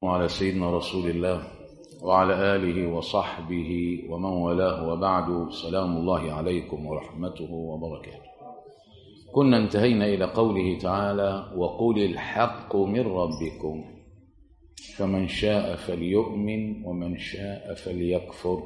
وعلى سيدنا رسول الله وعلى آله وصحبه ومن والاه وبعد سلام الله عليكم ورحمته وبركاته كنا انتهينا إلى قوله تعالى وقل الحق من ربكم فمن شاء فليؤمن ومن شاء فليكفر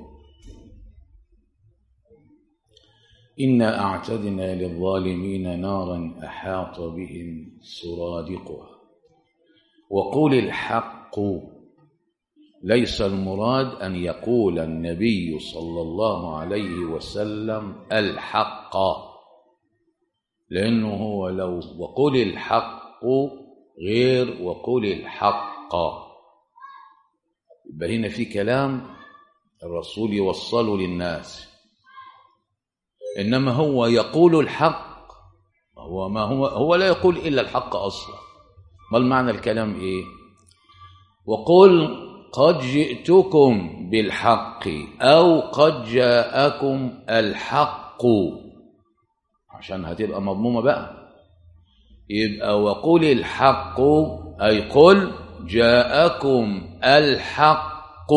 إنا أعتدنا للظالمين نارا أحاط بهم سرادقها وقول الحق ليس المراد أن يقول النبي صلى الله عليه وسلم الحق لأنه هو لو وقل الحق غير وقل الحق يبقى هنا في كلام الرسول يوصله للناس إنما هو يقول الحق هو ما هو هو لا يقول إلا الحق أصلا ما المعنى الكلام إيه وقل قد جئتكم بالحق أو قد جاءكم الحق عشان هتبقى مضمومة بقى يبقى وقل الحق أي قل جاءكم الحق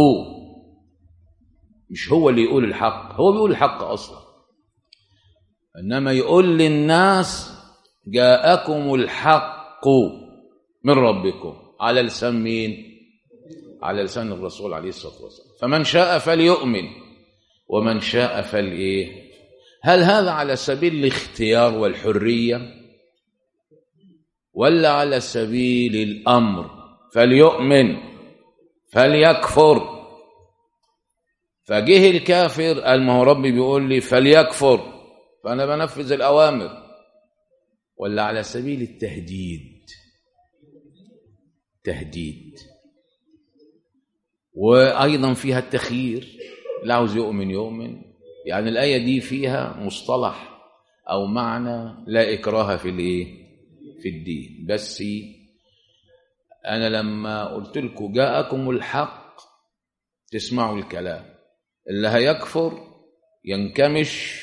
مش هو اللي يقول الحق هو بيقول الحق أصلا إنما يقول للناس جاءكم الحق من ربكم على لسان مين على لسان الرسول عليه الصلاة والسلام فمن شاء فليؤمن ومن شاء فلإيه هل هذا على سبيل الاختيار والحرية ولا على سبيل الأمر فليؤمن فليكفر فجه الكافر قال ما هو ربي بيقول لي فليكفر فأنا بنفذ الأوامر ولا على سبيل التهديد تهديد وأيضا فيها التخيير لا عاوز يؤمن يؤمن يعني الآية دي فيها مصطلح أو معنى لا إكراه في الإيه في الدين بس أنا لما قلت لكم جاءكم الحق تسمعوا الكلام اللي هيكفر ينكمش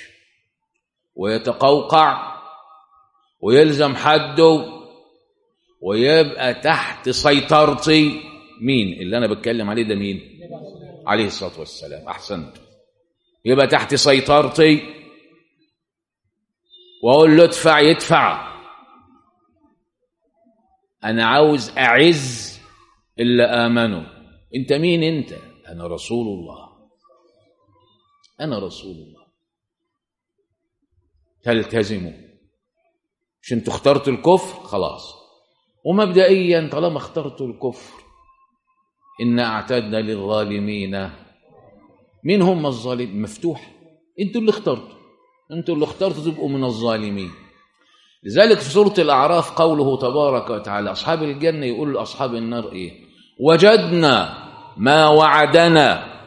ويتقوقع ويلزم حده ويبقى تحت سيطرتي مين اللي انا بتكلم عليه ده مين عليه الصلاه والسلام احسنت يبقى تحت سيطرتي واقول له ادفع يدفع انا عاوز اعز اللي امنوا انت مين انت انا رسول الله انا رسول الله تلتزموا مش انتوا اخترتوا الكفر خلاص ومبدئيا طالما اخترتوا الكفر إن أعتدنا للظالمين مين هم الظالمين مفتوح انتوا اللي اخترتوا انتوا اللي اخترتوا تبقوا من الظالمين لذلك في سورة الأعراف قوله تبارك وتعالى أصحاب الجنة يقول لأصحاب النار إيه وجدنا ما وعدنا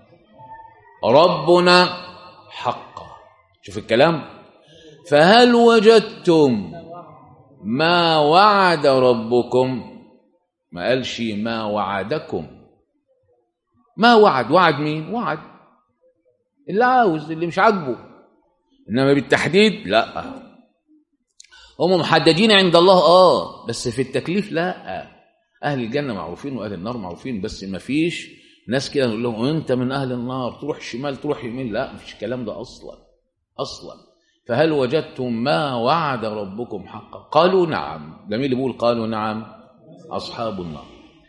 ربنا حقا شوف الكلام فهل وجدتم ما وعد ربكم ما قالش ما وعدكم ما وعد وعد مين وعد اللي عاوز اللي مش عاجبه انما بالتحديد لا هم محددين عند الله اه بس في التكليف لا اهل الجنه معروفين واهل النار معروفين بس ما فيش ناس كده نقول لهم انت من اهل النار تروح شمال تروح يمين لا مفيش الكلام ده اصلا اصلا فهل وجدتم ما وعد ربكم حقا قالوا نعم ده مين اللي بيقول قالوا نعم أصحاب النار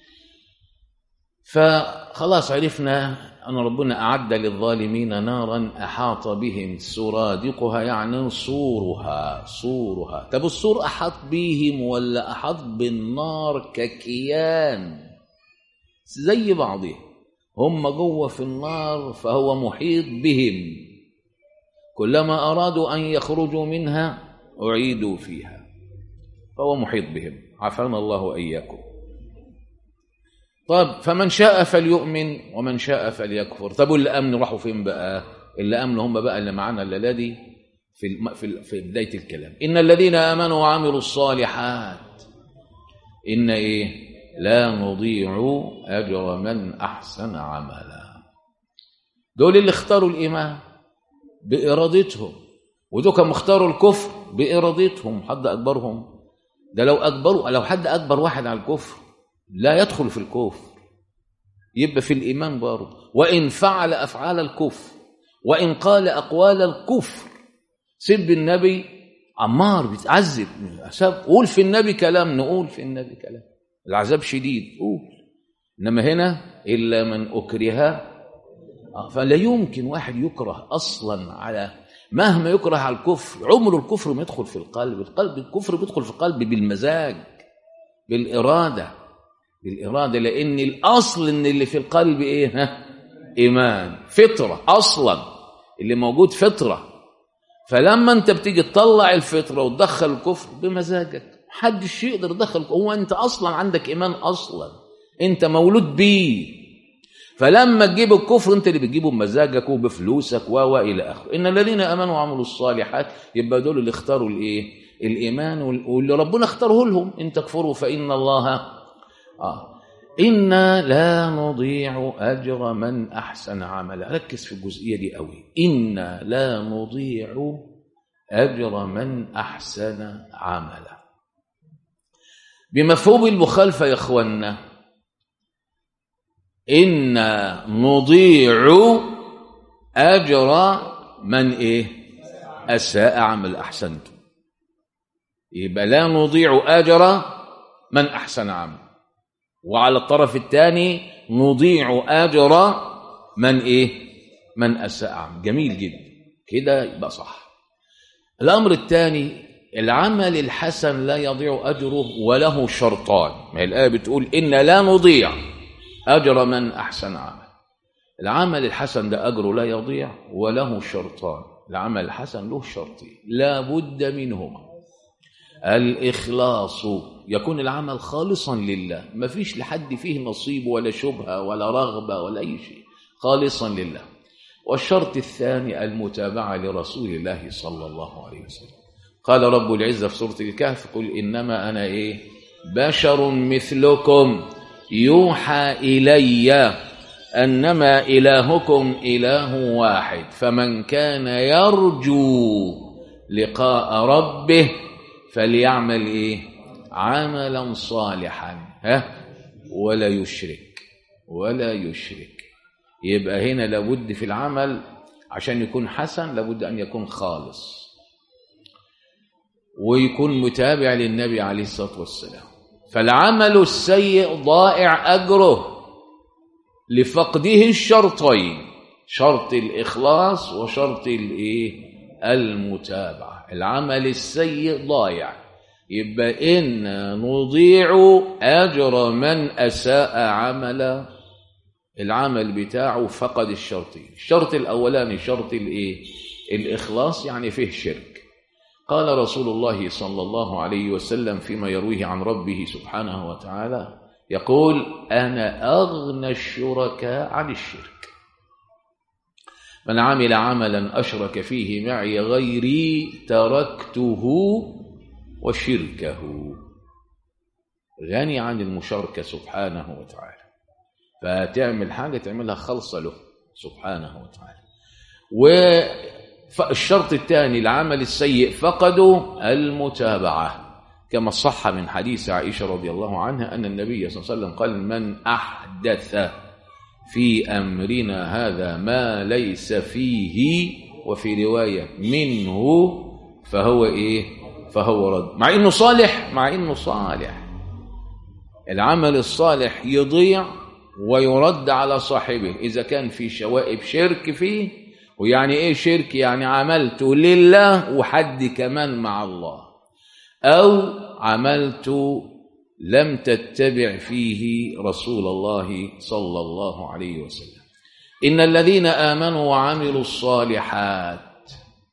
فخلاص عرفنا أن ربنا أعد للظالمين نارا أحاط بهم سرادقها يعني صورها صورها طب الصور أحاط بهم ولا أحاط بالنار ككيان زي بعضهم هم جوه في النار فهو محيط بهم كلما أرادوا أن يخرجوا منها أعيدوا فيها فهو محيط بهم عافانا الله وإياكم طب فمن شاء فليؤمن ومن شاء فليكفر طب واللي امنوا راحوا فين بقى اللي امنوا هم بقى اللي معانا الليله دي في الم... في في بدايه الكلام ان الذين امنوا وعملوا الصالحات ان ايه لا نضيع اجر من احسن عملا دول اللي اختاروا الايمان بارادتهم ودول كانوا اختاروا الكفر بارادتهم حد اكبرهم ده لو اكبروا لو حد اكبر واحد على الكفر لا يدخل في الكفر يبقى في الإيمان برضه وإن فعل أفعال الكفر وإن قال أقوال الكفر سب النبي عمار بيتعذب قول في النبي كلام نقول في النبي كلام العذاب شديد قول إنما هنا إلا من أكره فلا يمكن واحد يكره أصلا على مهما يكره على الكفر عمر الكفر ما يدخل في القلب القلب الكفر بيدخل في القلب بالمزاج بالإرادة بالإرادة لأن الأصل إن اللي في القلب إيه ها إيمان فطرة أصلا اللي موجود فطرة فلما أنت بتيجي تطلع الفطرة وتدخل الكفر بمزاجك محدش يقدر يدخل هو أنت أصلا عندك إيمان أصلا أنت مولود بيه فلما تجيب الكفر انت اللي بتجيبه بمزاجك وبفلوسك و الى اخره ان الذين امنوا وعملوا الصالحات يبقى دول اللي اختاروا الايه الايمان واللي ربنا اختاره لهم ان تكفروا فان الله اه انا لا نضيع اجر من احسن عملا ركز في الجزئيه دي قوي انا لا نضيع اجر من احسن عملا بمفهوم المخالفه يا اخوانا إنا نضيع أجر من إيه أساء عمل أحسنت يبقى لا نضيع أجر من أحسن عمل وعلى الطرف الثاني نضيع أجر من إيه من أساء عمل جميل جدا كده يبقى صح الأمر الثاني العمل الحسن لا يضيع أجره وله شرطان ما هي الآية بتقول إن لا نضيع أجر من أحسن عمل العمل الحسن ده أجره لا يضيع وله شرطان العمل الحسن له شرطين لا بد منهما الإخلاص يكون العمل خالصا لله ما فيش لحد فيه نصيب ولا شبهة ولا رغبة ولا أي شيء خالصا لله والشرط الثاني المتابعة لرسول الله صلى الله عليه وسلم قال رب العزة في سورة الكهف قل إنما أنا إيه بشر مثلكم يوحى إلي أنما إلهكم إله واحد فمن كان يرجو لقاء ربه فليعمل إيه عملا صالحا ها ولا يشرك ولا يشرك يبقى هنا لابد في العمل عشان يكون حسن لابد أن يكون خالص ويكون متابع للنبي عليه الصلاة والسلام فالعمل السيء ضائع أجره لفقده الشرطين شرط الإخلاص وشرط الإيه المتابعة العمل السيء ضايع يبقى إن نضيع أجر من أساء عملا العمل بتاعه فقد الشرطين الشرط الأولاني شرط الإيه الإخلاص يعني فيه شرك قال رسول الله صلى الله عليه وسلم فيما يرويه عن ربه سبحانه وتعالى يقول أنا أغنى الشركاء عن الشرك من عمل عملا أشرك فيه معي غيري تركته وشركه غني عن المشاركة سبحانه وتعالى فتعمل حاجة تعملها خلصة له سبحانه وتعالى والشرط الثاني العمل السيء فقدوا المتابعة كما صح من حديث عائشة رضي الله عنها أن النبي صلى الله عليه وسلم قال من أحدث في أمرنا هذا ما ليس فيه وفي رواية منه فهو إيه فهو رد مع إنه صالح مع إنه صالح العمل الصالح يضيع ويرد على صاحبه إذا كان في شوائب شرك فيه ويعني إيه شرك يعني عملته لله وحد كمان مع الله أو عملت لم تتبع فيه رسول الله صلى الله عليه وسلم إن الذين آمنوا وعملوا الصالحات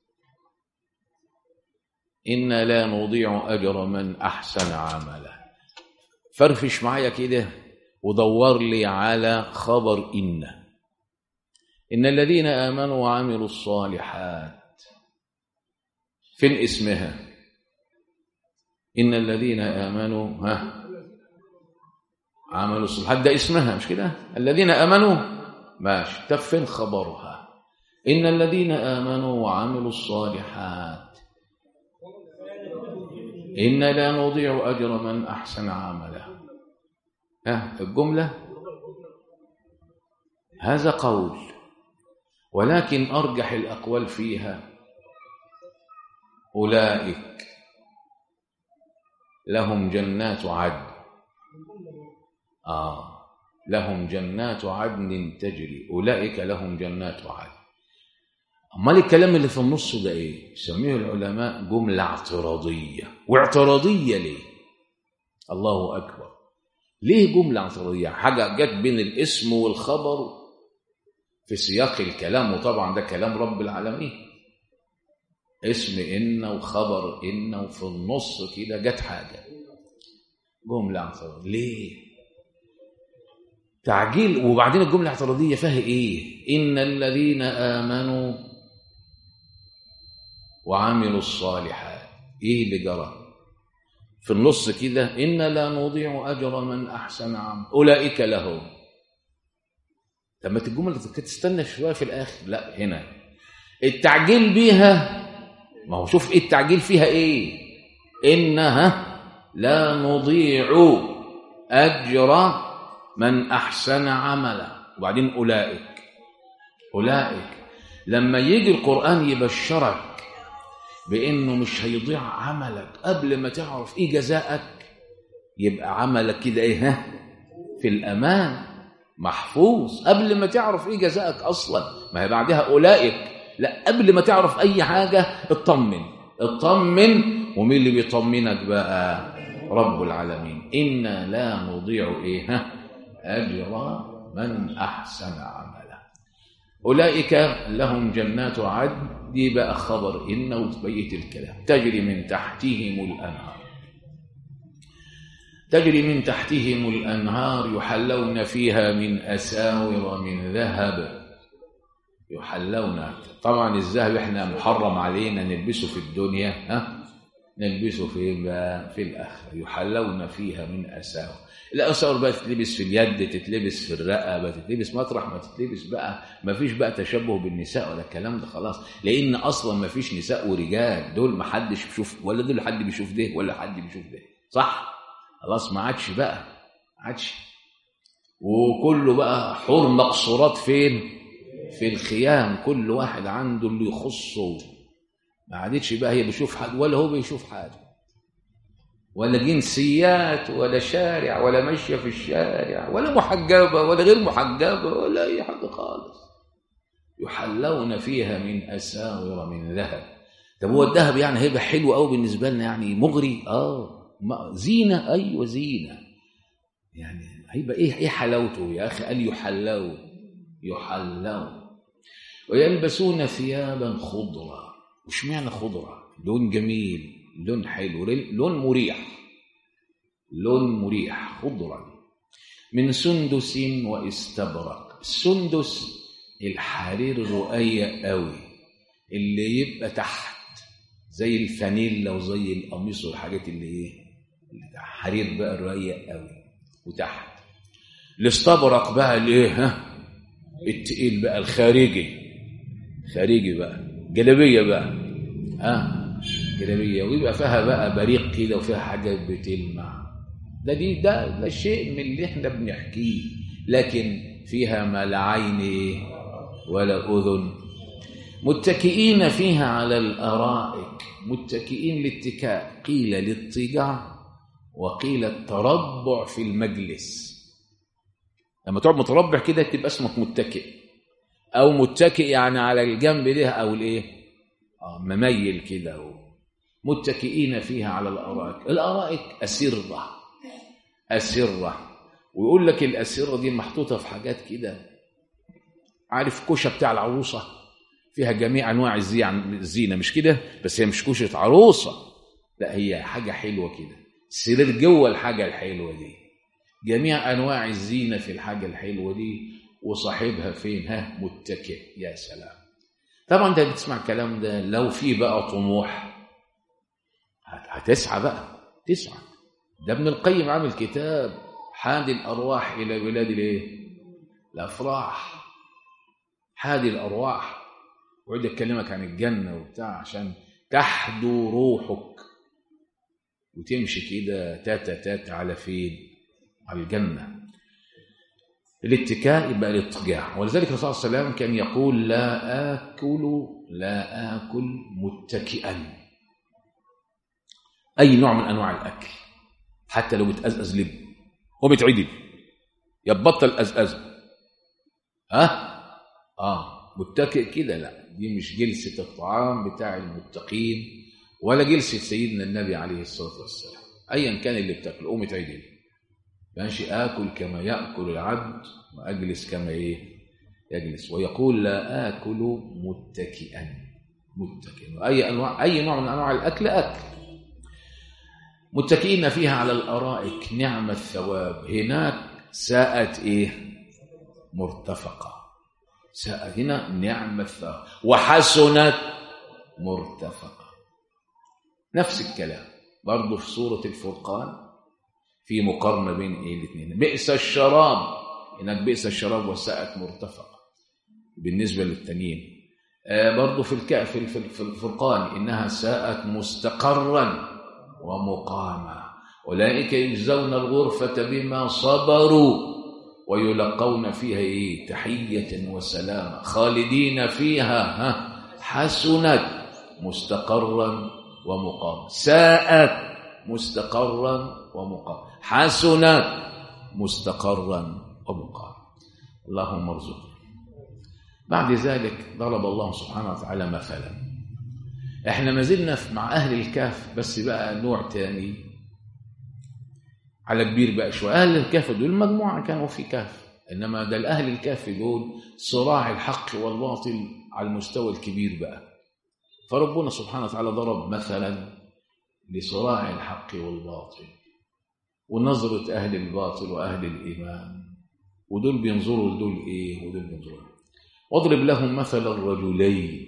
إنا لا نضيع أجر من أحسن عملا فرفش معايا كده ودور لي على خبر إن إن الذين آمنوا وعملوا الصالحات فين اسمها إن الذين آمنوا ها عملوا الصالحات ده اسمها مش كده الذين آمنوا ماشي طب فين خبرها إن الذين آمنوا وعملوا الصالحات إن لا نضيع أجر من أحسن عملا ها الجملة هذا قول ولكن أرجح الأقوال فيها أولئك لهم جنات عدن آه لهم جنات عدن تجري أولئك لهم جنات عدن أمال الكلام اللي في النص ده إيه؟ يسميه العلماء جملة اعتراضية واعتراضية ليه؟ الله أكبر ليه جملة اعتراضية؟ حاجة جت بين الاسم والخبر في سياق الكلام وطبعا ده كلام رب العالمين اسم إن وخبر إن وفي النص كده جت حاجة جملة اعتراضية ليه؟ تعجيل وبعدين الجملة الاعتراضية فيها إيه؟ إن الذين آمنوا وعملوا الصالحات إيه اللي جرى؟ في النص كده إن لا نضيع أجر من أحسن عمل أولئك لهم طب ما الجملة تستنى شوية في الآخر لا هنا التعجيل بيها ما هو شوف إيه التعجيل فيها إيه إنها لا نضيع أجر من أحسن عملا وبعدين أولئك أولئك لما يجي القرآن يبشرك بأنه مش هيضيع عملك قبل ما تعرف إيه جزاءك يبقى عملك كده إيه ها في الأمان محفوظ قبل ما تعرف إيه جزاءك أصلا ما هي بعدها أولئك لا قبل ما تعرف أي حاجة اطمن اطمن ومين اللي بيطمنك بقى رب العالمين إنا لا نضيع إيه ها أجر من أحسن عملا أولئك لهم جنات عدن دي بقى خبر إن وبقية الكلام تجري من تحتهم الأنهار تجري من تحتهم الأنهار يحلون فيها من أساور من ذهب يحلون طبعا الذهب احنا محرم علينا نلبسه في الدنيا ها نلبسه في في الآخر يحلون فيها من أساور الأساور بقى تتلبس في اليد تتلبس في الرقبة تتلبس مطرح ما تتلبس بقى ما فيش بقى تشبه بالنساء ولا الكلام ده خلاص لأن أصلا ما فيش نساء ورجال دول ما حدش بيشوف ولا دول حد بيشوف ده ولا حد بيشوف ده صح خلاص ما عادش بقى ما عادش وكله بقى حور مقصورات فين في الخيام كل واحد عنده اللي يخصه ما عادتش بقى هي بيشوف حد ولا هو بيشوف حاجه ولا جنسيات ولا شارع ولا ماشيه في الشارع ولا محجبه ولا غير محجبه ولا اي حاجه خالص يحلون فيها من اساور من ذهب طب هو الذهب يعني هيبقى حلو قوي بالنسبه لنا يعني مغري اه زينه ايوه زينه يعني هيبقى ايه ايه حلاوته يا اخي قال يحلون يحلون ويلبسون ثيابا خضرا وش معنى خضرة لون جميل لون حلو لون مريح لون مريح خضرا من سندس واستبرق السندس الحرير الرقيق قوي اللي يبقى تحت زي الفانيلا وزي القميص والحاجات اللي ايه اللي حرير بقى الرقيق قوي وتحت الاستبرق بقى الايه ها التقيل بقى الخارجي خارجي بقى جلابيه بقى ها آه. جلابيه ويبقى فيها بقى بريق كده وفيها حاجات بتلمع ده دي ده ده شيء من اللي احنا بنحكيه لكن فيها ما لا عين ولا اذن متكئين فيها على الارائك متكئين الاتكاء قيل للضجاع وقيل التربع في المجلس لما تقعد متربع كده تبقى اسمك متكئ او متكئ يعني على الجنب ده او الايه اه مميل كده متكئين فيها على الارائك الارائك اسره اسره ويقول لك الاسره دي محطوطه في حاجات كده عارف كوشه بتاع العروسه فيها جميع انواع الزينه مش كده بس هي مش كوشه عروسه لا هي حاجه حلوه كده السرير جوه الحاجه الحلوه دي جميع انواع الزينه في الحاجه الحلوه دي وصاحبها فين ها متكئ يا سلام طبعا انت بتسمع الكلام ده لو في بقى طموح هتسعى بقى تسعى ده ابن القيم عامل كتاب حادي الارواح الى بلاد الايه الافراح حادي الارواح ويقعد يكلمك عن الجنه وبتاع عشان تحدو روحك وتمشي كده تاتا تاتا على فين على الجنه الاتكاء يبقى الاضطجاع ولذلك الرسول صلى الله عليه وسلم كان يقول لا آكل لا آكل متكئا أي نوع من أنواع الأكل حتى لو بتأزأز لب وبتعدل يبطل أزأز ها آه متكئ كده لا دي مش جلسة الطعام بتاع المتقين ولا جلسة سيدنا النبي عليه الصلاة والسلام أيا كان اللي بتاكل قوم اتعدل ماشي آكل كما يأكل العبد وأجلس كما إيه يجلس ويقول لا آكل متكئا متكئا أي أنواع أي نوع من أنواع الأكل أكل متكئين فيها على الأرائك نعم الثواب هناك ساءت إيه مرتفقة ساءت هنا نعم الثواب وحسنت مرتفقة نفس الكلام برضه في سورة الفرقان في مقارنة بين إيه الاثنين بئس الشراب هناك بئس الشراب وساءت مرتفقة بالنسبة للتانيين آه برضه في الكهف في الفرقان إنها ساءت مستقرا ومقاما أولئك يجزون الغرفة بما صبروا ويلقون فيها إيه؟ تحية وسلامة خالدين فيها ها حسنت مستقرا ومقاما ساءت مستقرا ومقاما حسنت مستقرا ومقاما اللهم ارزقنا بعد ذلك ضرب الله سبحانه وتعالى مثلا احنا ما زلنا مع اهل الكهف بس بقى نوع تاني على كبير بقى شويه اهل الكهف دول مجموعه كانوا في كهف انما ده الاهل الكهف دول صراع الحق والباطل على المستوى الكبير بقى فربنا سبحانه وتعالى ضرب مثلا لصراع الحق والباطل ونظرة أهل الباطل وأهل الإيمان ودول بينظروا لدول إيه ودول بينظروا واضرب لهم مثل الرجلين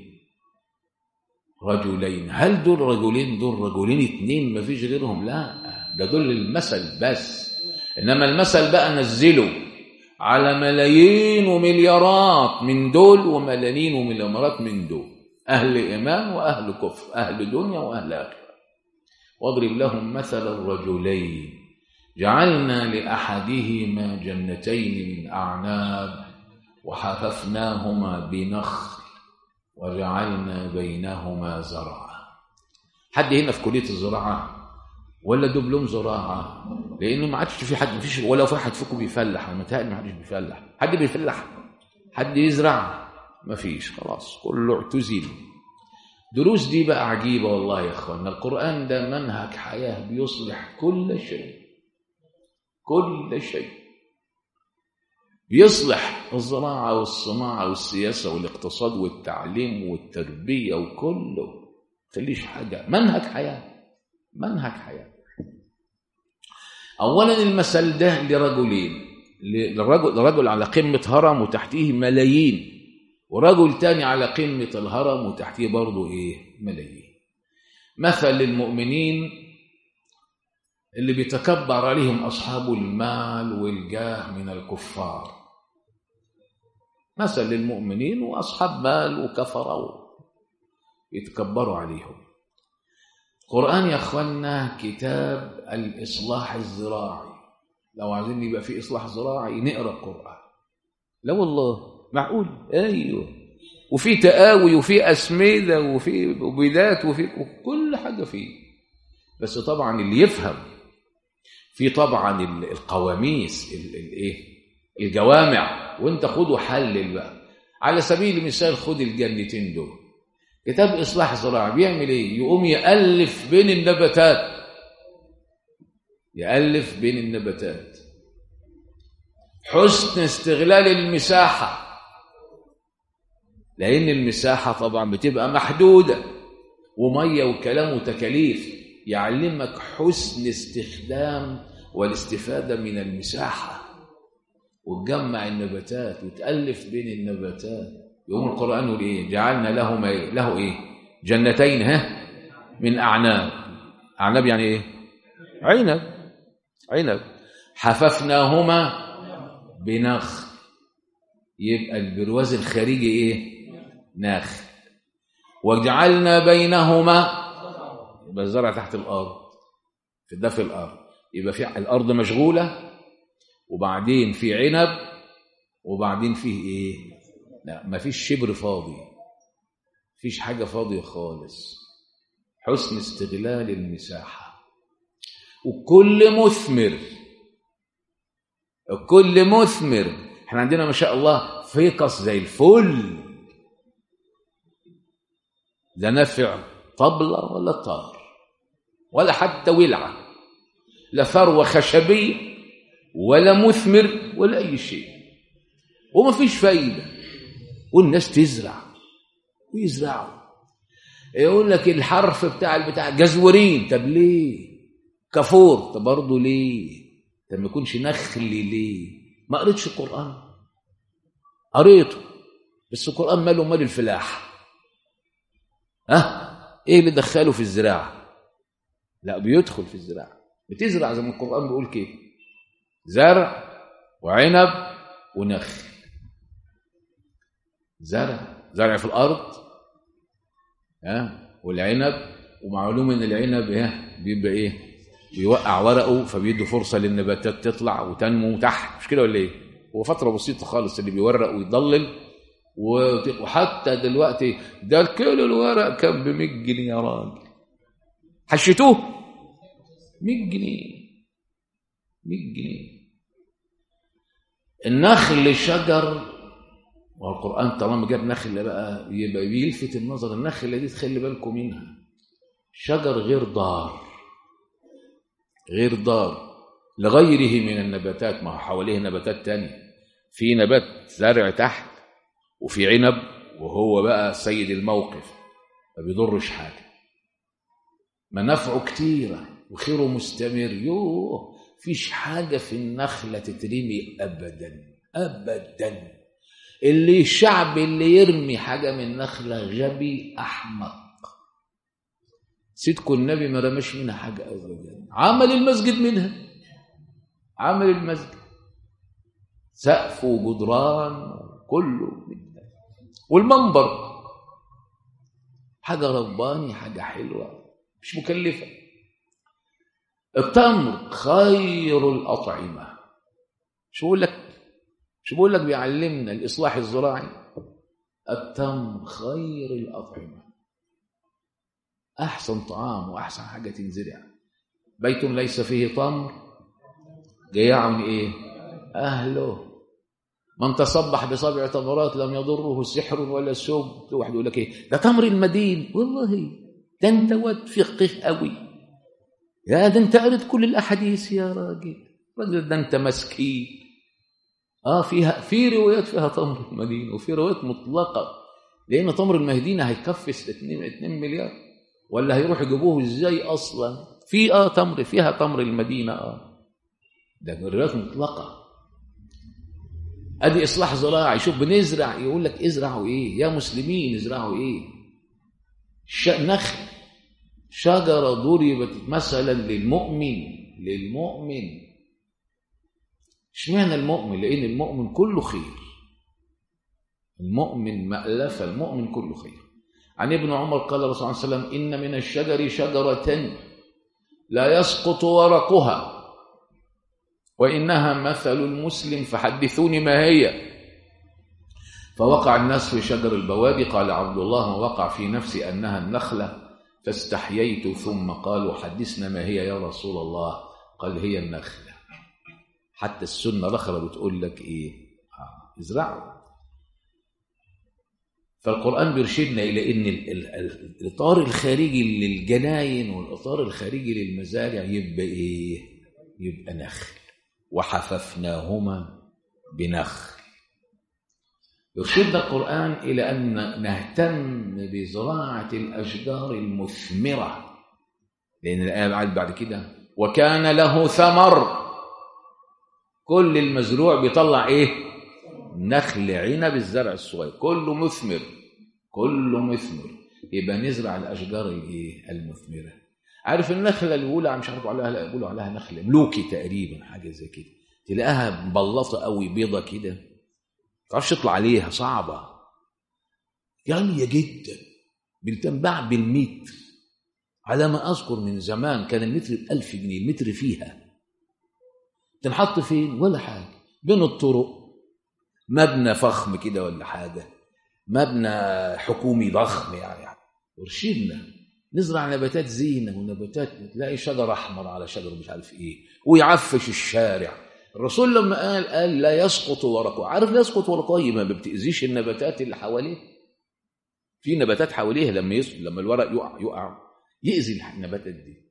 رجلين هل دول رجلين دول رجلين اتنين ما فيش غيرهم لا ده دول المثل بس انما المثل بقى نزله على ملايين ومليارات من دول وملايين ومليارات من دول اهل ايمان واهل كفر اهل دنيا واهل اخره واضرب لهم مثل الرجلين جعلنا لاحدهما جنتين من اعناب وحففناهما بنخل وجعلنا بينهما زرعا حد هنا في كليه الزراعه ولا دبلوم زراعه لانه ما عادش في حد ما فيش ولا في حد فيكم بيفلح انا متهيألي ما حدش بيفلح حد بيفلح حد يزرع ما فيش خلاص كله اعتزل دروس دي بقى عجيبه والله يا اخوانا القران ده منهج حياه بيصلح كل شيء كل شيء بيصلح الزراعة والصناعة والسياسة والاقتصاد والتعليم والتربية وكله خليش حاجة منهج حياة منهج حياة أولا المثل ده لرجلين لرجل رجل على قمة هرم وتحتيه ملايين ورجل تاني على قمة الهرم وتحتيه برضه إيه ملايين مثل للمؤمنين اللي بيتكبر عليهم أصحاب المال والجاه من الكفار مثل للمؤمنين وأصحاب مال وكفروا يتكبروا عليهم القرآن يا أخوانا كتاب الإصلاح الزراعي لو عايزين يبقى في إصلاح زراعي نقرأ القرآن لا والله معقول أيوه وفي تقاوي وفي أسمدة وفي بيدات وفي كل حاجة فيه بس طبعا اللي يفهم في طبعا القواميس الايه الجوامع وانت خد وحلل بقى على سبيل المثال خد الجنتين دول كتاب اصلاح زراعي بيعمل ايه يقوم يالف بين النباتات يالف بين النباتات حسن استغلال المساحه لان المساحه طبعا بتبقى محدوده وميه وكلام وتكاليف يعلمك حسن استخدام والاستفاده من المساحه وتجمع النباتات وتألف بين النباتات يقوم القرآن يقول إيه جعلنا لهم إيه له إيه جنتين ها من أعناب أعناب يعني إيه عنب عنب حففناهما بنخل يبقى البرواز الخارجي إيه ناخل وجعلنا بينهما يبقى الزرع تحت الأرض في ده في الأرض يبقى في الأرض مشغولة وبعدين في عنب وبعدين فيه ايه لا مفيش شبر فاضي مفيش حاجة فاضية خالص حسن استغلال المساحة وكل مثمر كل مثمر احنا عندنا ما شاء الله فيقص زي الفل لا نافع طبلة ولا طار ولا حتى ولعة لا ثروة خشبية ولا مثمر ولا أي شيء وما فيش فايدة والناس تزرع ويزرعوا يقول لك الحرف بتاع البتاع جزورين طب ليه كفور طب برضه ليه طب ما يكونش نخل ليه ما قريتش القرآن قريته بس القرآن ماله مال الفلاح ها ايه اللي دخله في الزراعة لا بيدخل في الزراعة بتزرع زي ما القرآن بيقول كده زرع وعنب ونخل زرع زرع في الأرض ها والعنب ومعلوم ان العنب ها بيبقى ايه بيوقع ورقه فبيدي فرصه للنباتات تطلع وتنمو تحت مش كده ولا ايه هو فتره بسيطه خالص اللي بيورق ويضلل وحتى دلوقتي ده الكيلو الورق كان ب 100 جنيه يا راجل حشيتوه 100 جنيه 100 جنيه النخل شجر والقرآن طالما جاب نخلة بقى يبقى بيلفت النظر النخلة دي تخلي بالكم منها شجر غير ضار غير ضار لغيره من النباتات ما هو حواليه نباتات تانية في نبات زرع تحت وفي عنب وهو بقى سيد الموقف ما بيضرش حاجة منافعه كتيرة وخيره مستمر يوه فيش حاجة في النخلة تترمي أبدا أبدا اللي الشعب اللي يرمي حاجة من نخلة غبي أحمق سيدكم النبي ما رماش منها حاجة أبدا عمل المسجد منها عمل المسجد سقف وجدران كله منها والمنبر حاجة رباني حاجة حلوة مش مكلفة التمر خير الأطعمة شو بقول لك شو بقول لك بيعلمنا الإصلاح الزراعي التمر خير الأطعمة أحسن طعام وأحسن حاجة تنزرع بيت ليس فيه تمر جياع إيه أهله من تصبح بسبع تمرات لم يضره سحر ولا سوم واحد يقول لك ايه ده تمر المدين والله ده انت واد فقه قوي يا ده انت قريت كل الاحاديث يا راجل راجل ده انت مسكين اه فيها في روايات فيها تمر المدينه وفي روايات مطلقه لان تمر المدينه هيكفي 2 2 مليار ولا هيروح يجيبوه ازاي اصلا في اه تمر فيها تمر المدينه اه ده روايات مطلقه ادي اصلاح زراعي شوف بنزرع يقول لك ازرعوا ايه يا مسلمين ازرعوا ايه ش... نخل شجره ضربت مثلا للمؤمن للمؤمن اشمعنى المؤمن لان المؤمن كله خير المؤمن مألفة المؤمن كله خير عن ابن عمر قال الرسول صلى الله عليه وسلم إن من الشجر شجرة لا يسقط ورقها وإنها مثل المسلم فحدثوني ما هي فوقع الناس في شجر البوادي قال عبد الله ووقع في نفسي أنها النخلة فاستحييت ثم قالوا حدثنا ما هي يا رسول الله قال هي النخلة حتى السنة الأخرى بتقول لك إيه آه. ازرعوا فالقرآن بيرشدنا إلى أن الإطار الخارجي للجناين والإطار الخارجي للمزارع يبقى إيه يبقى نخل وحففناهما بنخل يرشدنا القرآن إلى أن نهتم بزراعة الأشجار المثمرة لأن الآية بعد بعد كده وكان له ثمر كل المزروع بيطلع إيه نخل عنب الزرع الصغير كله مثمر كله مثمر يبقى نزرع الأشجار الإيه المثمرة عارف النخلة الأولى مش عارف عليها بيقولوا عليها نخلة ملوكي تقريبا حاجة زي كده تلاقيها مبلطة قوي بيضة كده تعرفش تطلع عليها صعبة غالية جدا بتنباع بالمتر على ما أذكر من زمان كان المتر بألف جنيه المتر فيها تنحط فين ولا حاجة بين الطرق مبنى فخم كده ولا حاجه مبنى حكومي ضخم يعني ارشدنا نزرع نباتات زينه ونباتات تلاقي شجر احمر على شجر مش عارف ايه ويعفش الشارع الرسول لما قال قال لا يسقط ورقه عارف لا يسقط ورقه ما بتاذيش النباتات اللي حواليه في نباتات حواليه لما يسقط لما الورق يقع يقع يأذي النباتات دي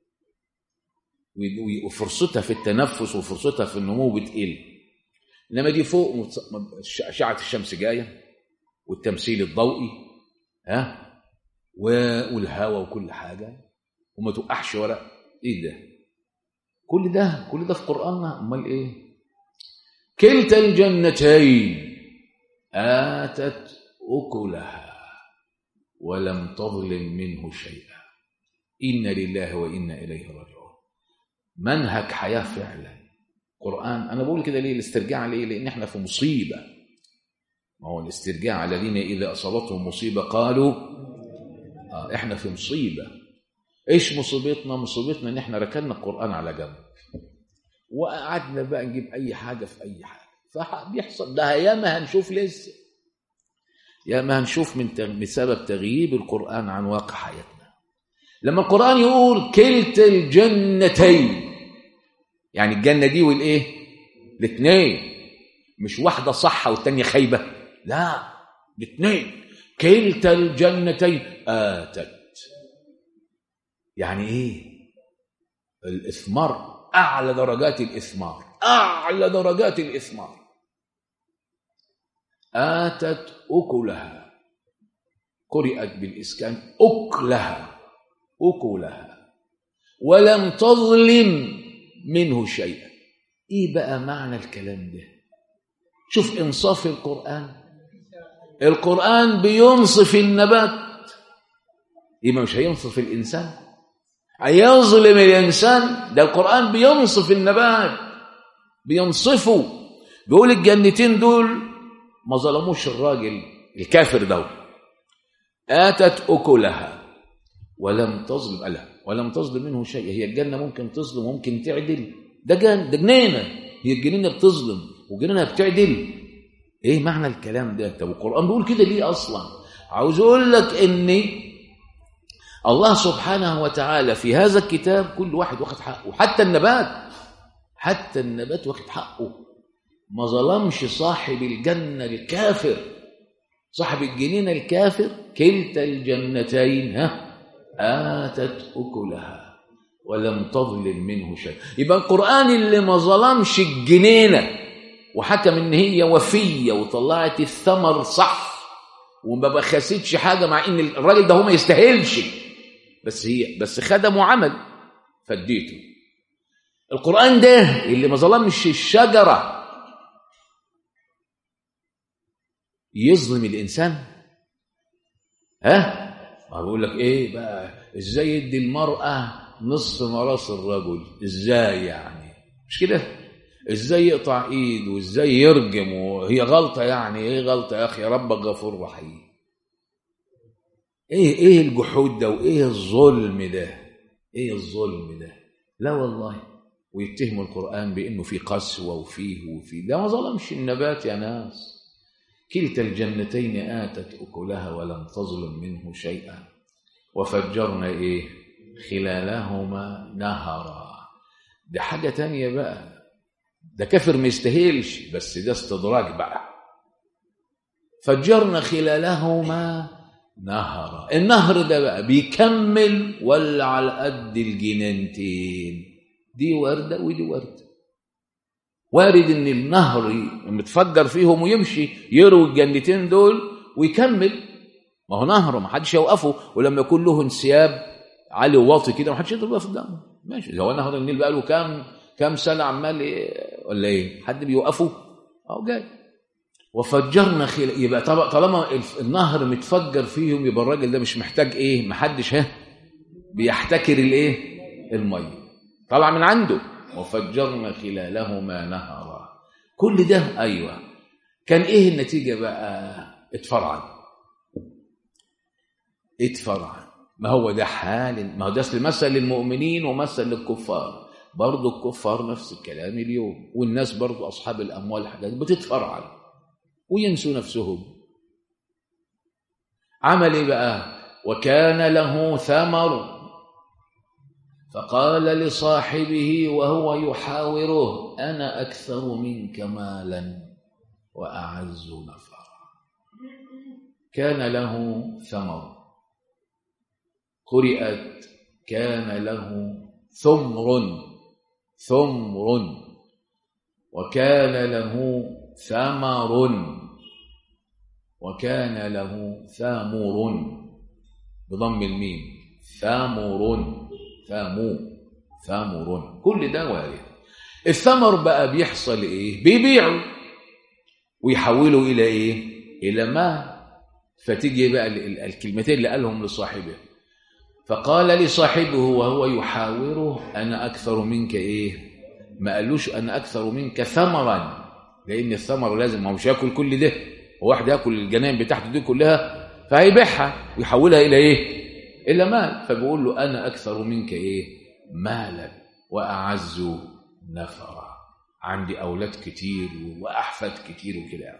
وفرصتها في التنفس وفرصتها في النمو بتقل انما دي فوق اشعه الشمس جايه والتمثيل الضوئي ها والهواء وكل حاجه وما توقعش ورق ايه ده كل ده كل ده في قراننا امال ايه كلتا الجنتين اتت اكلها ولم تظلم منه شيئا انا لله وانا اليه راجعون منهج حياه فعلا قران انا بقول كده ليه الاسترجاع ليه لان احنا في مصيبه ما هو الاسترجاع على الذين اذا اصابتهم مصيبه قالوا آه احنا في مصيبه ايش مصيبتنا مصيبتنا ان احنا ركننا القران على جنب وقعدنا بقى نجيب اي حاجه في اي حاجه فبيحصل ده ياما هنشوف لسه ياما هنشوف من بسبب تغييب القران عن واقع حياتنا لما القران يقول كلتا الجنتين يعني الجنه دي والايه الاثنين مش واحده صح والتانيه خايبه لا الاثنين كلتا الجنتين اتت يعني ايه الاثمار اعلى درجات الاثمار اعلى درجات الاثمار اتت اكلها قرئت بالاسكان اكلها اكلها ولم تظلم منه شيئا ايه بقى معنى الكلام ده شوف انصاف القران القران بينصف النبات يبقى مش هينصف الانسان هيظلم الانسان ده القران بينصف النبات بينصفه بيقول الجنتين دول ما ظلموش الراجل الكافر ده اتت اكلها ولم تظلم ألا ولم تظلم منه شيء هي الجنه ممكن تظلم وممكن تعدل ده جن ده جنينه هي الجنينه بتظلم وجنينه بتعدل ايه معنى الكلام ده طب القران بيقول كده ليه اصلا عاوز اقول لك ان الله سبحانه وتعالى في هذا الكتاب كل واحد واخد حقه حتى النبات حتى النبات واخد حقه ما ظلمش صاحب الجنة الكافر صاحب الجنينة الكافر كلتا الجنتين ها آتت أكلها ولم تظلم منه شيء يبقى القرآن اللي ما ظلمش الجنينة وحكم ان هي وفية وطلعت الثمر صح وما بخستش حاجة مع ان الراجل ده هو ما يستاهلش بس هي بس خدم وعمل فديته القرآن ده اللي ما ظلمش الشجرة يظلم الإنسان ها ما بقول لك ايه بقى ازاي يدي المرأة نصف مراس الرجل ازاي يعني مش كده ازاي يقطع ايد وازاي يرجم وهي غلطة يعني ايه غلطة يا اخي ربك غفور رحيم ايه ايه الجحود ده وايه الظلم ده ايه الظلم ده لا والله ويتهموا القرآن بأنه في قسوة وفيه وفيه ده ما ظلمش النبات يا ناس كلتا الجنتين آتت أكلها ولم تظلم منه شيئا وفجرنا إيه خلالهما نهرا ده حاجة تانية بقى ده كافر ما يستاهلش بس ده استدراج بقى فجرنا خلالهما نهرا النهر ده بقى بيكمل ولا على قد الجنانتين دي وردة ودي وردة وارد ان النهر متفجر فيهم ويمشي يروي الجنتين دول ويكمل ما هو نهر ما حدش يوقفه ولما يكون له انسياب عالي وواطي كده ما حدش يقدر يقف قدامه ماشي هو نهر النيل بقى له كام كام سنه عمال إيه ولا ايه حد بيوقفه اهو جاي وفجرنا خل... يبقى طالما النهر متفجر فيهم يبقى الراجل ده مش محتاج ايه ما حدش ها بيحتكر الايه الميه طلع من عنده وفجرنا خلالهما نهرا كل ده ايوه كان ايه النتيجه بقى اتفرعن اتفرعن ما هو ده حال ما هو ده اصل مثل للمؤمنين ومثل للكفار برضه الكفار نفس الكلام اليوم والناس برضه اصحاب الاموال حاجات بتتفرعن وينسوا نفسهم عمل ايه بقى وكان له ثمر فقال لصاحبه وهو يحاوره انا اكثر منك مالا واعز نفرا كان له ثمر قرئت كان له ثمر ثمر وكان له ثمر وكان له ثامر بضم الميم ثامر ثامو ثامر كل ده وارد الثمر بقى بيحصل ايه بيبيعوا ويحولوا الى ايه الى ما فتيجي بقى الكلمتين اللي قالهم لصاحبه فقال لصاحبه وهو يحاوره انا اكثر منك ايه ما قالوش انا اكثر منك ثمرا لان الثمر لازم ما هو مش ياكل كل ده هو واحد ياكل الجنان بتاعته دي كلها فهيبيعها ويحولها الى ايه الى مال فبيقول له انا اكثر منك ايه مالا واعز نفرا عندي اولاد كتير واحفاد كتير وكده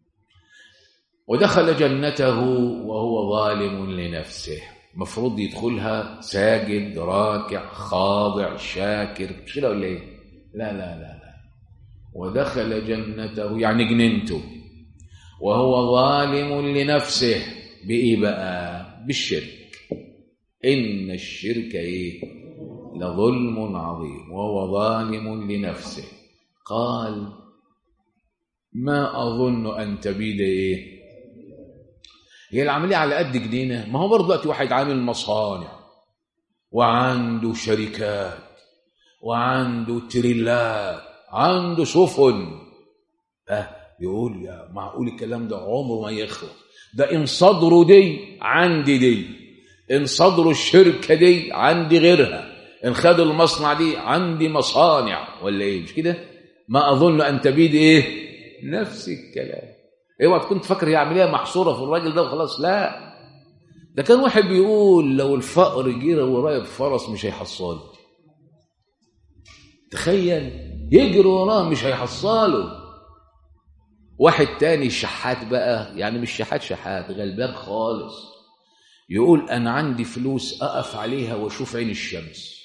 ودخل جنته وهو ظالم لنفسه مفروض يدخلها ساجد راكع خاضع شاكر مش كده ولا ايه لا لا لا لا ودخل جنته يعني جننته وهو ظالم لنفسه بايه بقى بالشرك ان الشرك ايه لظلم عظيم وهو ظالم لنفسه قال ما اظن ان تبيد ايه هي العمليه على قد جنينه ما هو برضه دلوقتي واحد عامل مصانع وعنده شركات وعنده تريلات عنده سفن اه يقول يا معقول الكلام ده عمره ما يخلص ده ان صدره دي عندي دي ان صدروا الشركه دي عندي غيرها ان خدوا المصنع دي عندي مصانع ولا ايه مش كده ما اظن ان تبيد ايه نفس الكلام اوعى تكون تفكر هي عمليه محصوره في الراجل ده وخلاص لا ده كان واحد بيقول لو الفقر جرى ورايا بفرس مش هيحصله تخيل يجري وراه مش هيحصله واحد تاني شحات بقى يعني مش شحات شحات غلبان خالص يقول انا عندي فلوس اقف عليها واشوف عين الشمس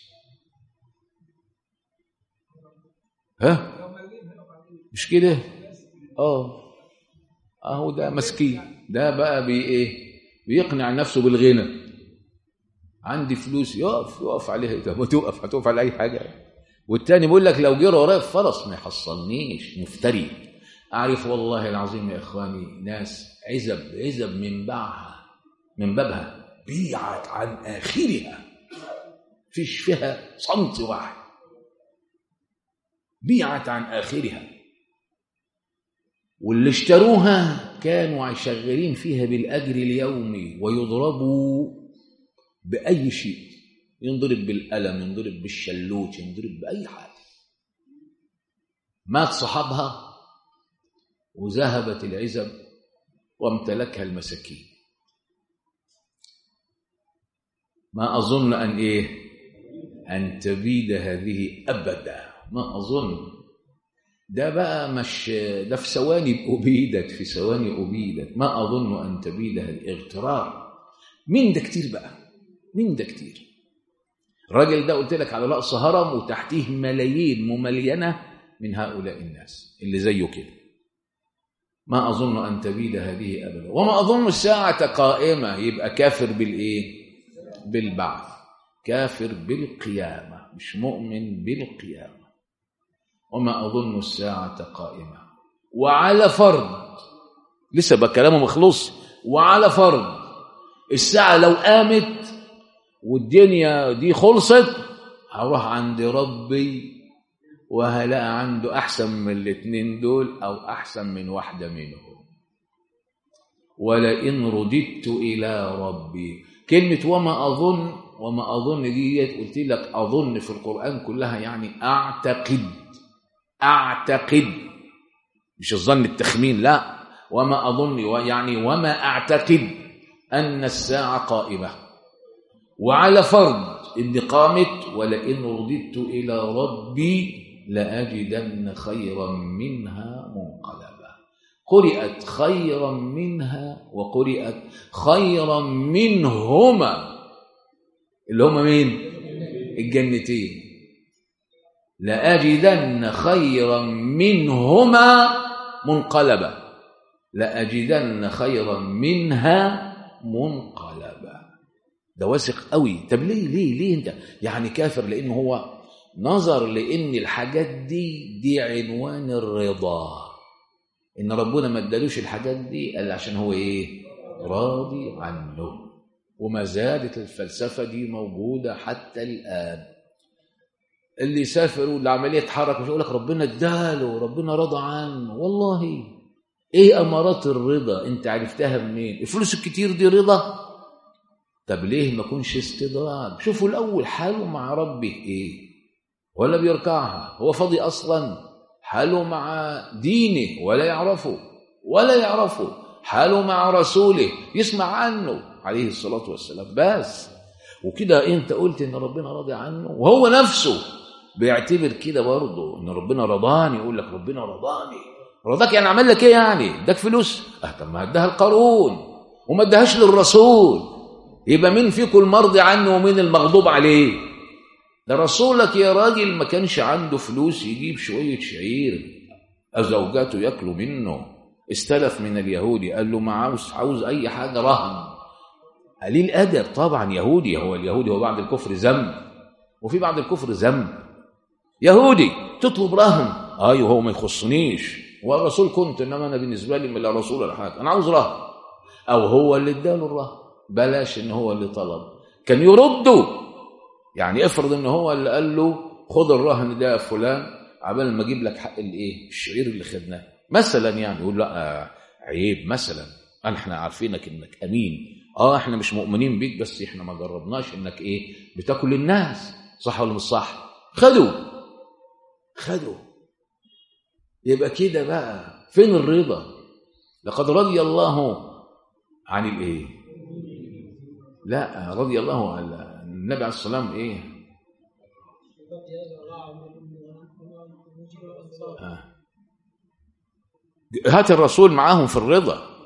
ها مش كده اه اهو ده مسكين ده بقى بي ايه بيقنع نفسه بالغنى عندي فلوس يقف يقف عليها طب وتوقف هتقف على اي حاجه والتاني بيقول لك لو جرى ورايا فرس ما يحصلنيش مفتري اعرف والله العظيم يا اخواني ناس عزب عزب من باعها من بابها بيعت عن اخرها فيش فيها صمت واحد بيعت عن اخرها واللي اشتروها كانوا شغالين فيها بالاجر اليومي ويضربوا باي شيء ينضرب بالقلم ينضرب بالشلوت ينضرب باي حاجه مات صحابها وذهبت العزب وامتلكها المساكين ما اظن ان ايه ان تبيد هذه ابدا ما اظن ده بقى مش ده في ثواني أبيدت في ثواني أبيدت ما أظن أن تبيد الاغترار مين ده كتير بقى مين ده كتير الراجل ده قلت لك على رأس هرم وتحتيه ملايين مملينة من هؤلاء الناس اللي زيه كده ما أظن أن تبيد هذه أبدا وما أظن الساعة قائمة يبقى كافر بالإيه بالبعث كافر بالقيامة مش مؤمن بالقيامة وما أظن الساعة قائمة وعلى فرض لسه بقى كلامه مخلص وعلى فرض الساعة لو قامت والدنيا دي خلصت هروح عند ربي وهلاقي عنده أحسن من الاثنين دول أو أحسن من واحدة منهم ولئن رددت إلى ربي كلمة وما أظن وما أظن دي قلت لك أظن في القرآن كلها يعني أعتقد أعتقد مش الظن التخمين لا وما أظن يعني وما أعتقد أن الساعة قائمة وعلى فرض إن قامت ولئن رددت إلى ربي لأجدن خيرا منها منقلبا قرئت خيرا منها وقرئت خيرا منهما اللي هما مين الجنتين لأجدن خيرا منهما منقلبا لأجدن خيرا منها منقلبا ده واثق قوي طب ليه ليه ليه انت يعني كافر لانه هو نظر لان الحاجات دي دي عنوان الرضا ان ربنا ما ادالوش الحاجات دي الا عشان هو ايه راضي عنه وما زالت الفلسفه دي موجوده حتى الان اللي يسافر واللي عمال يتحرك مش يقول لك ربنا اداله ربنا رضى عنه والله ايه امارات الرضا انت عرفتها منين الفلوس الكتير دي رضا طب ليه ما كونش استدراج شوفوا الاول حاله مع ربه ايه ولا بيركعها هو فاضي اصلا حاله مع دينه ولا يعرفه ولا يعرفه حاله مع رسوله يسمع عنه عليه الصلاه والسلام بس وكده انت قلت ان ربنا راضي عنه وهو نفسه بيعتبر كده برضه ان ربنا رضاني يقول لك ربنا رضاني رضاك يعني عمل لك ايه يعني اداك فلوس اه طب ما اداها القارون وما اداهاش للرسول يبقى مين فيكم المرضي عنه ومين المغضوب عليه ده رسولك يا راجل ما كانش عنده فلوس يجيب شويه شعير زوجاته ياكلوا منه استلف من اليهودي قال له ما عاوز عاوز اي حاجه رهن قليل ادب طبعا يهودي هو اليهودي هو بعد الكفر ذنب وفي بعد الكفر ذنب يهودي تطلب رهن ايوه هو ما يخصنيش والرسول كنت انما انا بالنسبه لي لا رسول ولا حاجه انا عاوز رهن او هو اللي اداله الرهن بلاش ان هو اللي طلب كان يرده يعني افرض ان هو اللي قال له خد الرهن ده يا فلان عبال ما اجيب لك حق الايه الشعير اللي خدناه مثلا يعني يقول لا عيب مثلا احنا عارفينك انك امين اه احنا مش مؤمنين بيك بس احنا ما جربناش انك ايه بتاكل الناس صح ولا مش صح خدوا خدوا يبقى كده بقى فين الرضا لقد رضي الله عن الايه لا رضي الله عن النبي عليه الصلاه والسلام ايه آه. هات الرسول معاهم في الرضا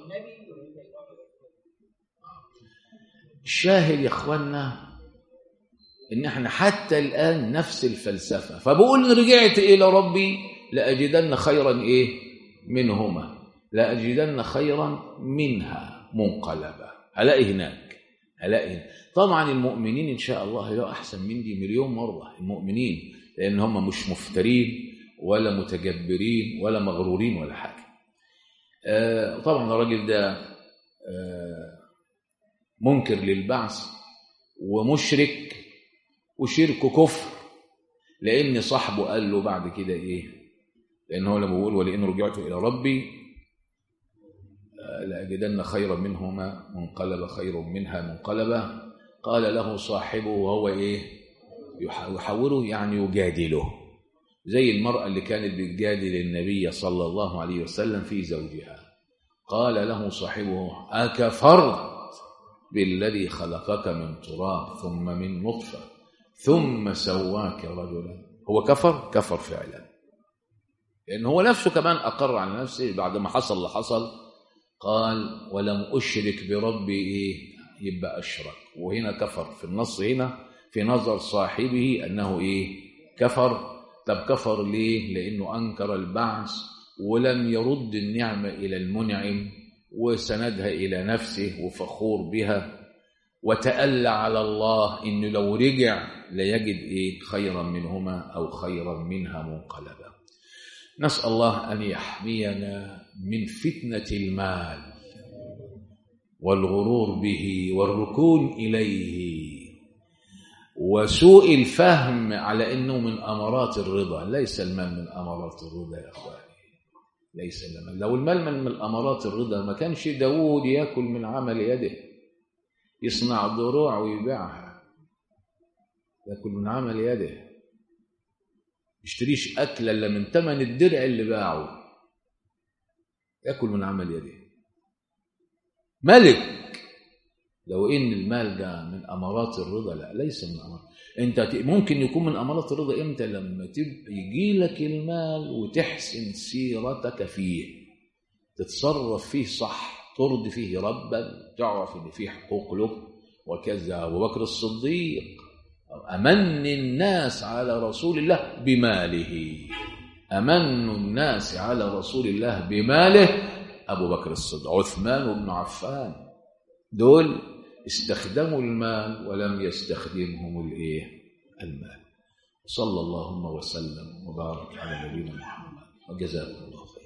الشاهد يا اخوانا ان احنا حتى الان نفس الفلسفه فبقول رجعت الى ربي لاجدن خيرا ايه منهما لاجدن خيرا منها منقلبا هلاقي هناك هلاقي هناك. طبعا المؤمنين ان شاء الله هيلاقوا احسن من دي مليون مره المؤمنين لان هم مش مفترين ولا متجبرين ولا مغرورين ولا حاجه آه طبعا الراجل ده آه منكر للبعث ومشرك وشرك كفر لان صاحبه قال له بعد كده ايه لان هو لما بيقول ولئن رجعت الى ربي لاجدن خيرا منهما منقلب خير منها منقلبه قال له صاحبه وهو ايه يحاوره يعني يجادله زي المراه اللي كانت بتجادل النبي صلى الله عليه وسلم في زوجها قال له صاحبه اكفرت بالذي خلقك من تراب ثم من نطفه ثم سواك رجلا هو كفر كفر فعلا لأن هو نفسه كمان أقر على نفسه بعد ما حصل اللي حصل قال ولم أشرك بربي إيه يبقى أشرك وهنا كفر في النص هنا في نظر صاحبه أنه إيه كفر طب كفر ليه لأنه أنكر البعث ولم يرد النعمة إلى المنعم وسندها إلى نفسه وفخور بها وتألى على الله إنه لو رجع ليجد إيه خيرا منهما أو خيرا منها منقلبا نسأل الله أن يحمينا من فتنة المال والغرور به والركون إليه وسوء الفهم على أنه من أمارات الرضا ليس المال من أمارات الرضا يا أخواني ليس المال لو المال من, من أمارات الرضا ما كانش داود يأكل من عمل يده يصنع ضروع ويبيعها يأكل من عمل يده يشتريش أكل إلا من ثمن الدرع اللي باعه يأكل من عمل يده ملك لو إن المال ده من أمارات الرضا لا ليس من أمارات أنت ممكن يكون من أمارات الرضا إمتى لما تبقى يجي لك المال وتحسن سيرتك فيه تتصرف فيه صح ترضي فيه ربا تعرف ان فيه حقوق له وكذا ابو بكر الصديق امن الناس على رسول الله بماله امن الناس على رسول الله بماله ابو بكر الصديق عثمان بن عفان دول استخدموا المال ولم يستخدمهم الايه المال صلى اللهم وسلم وبارك على نبينا محمد وجزاكم الله خيرا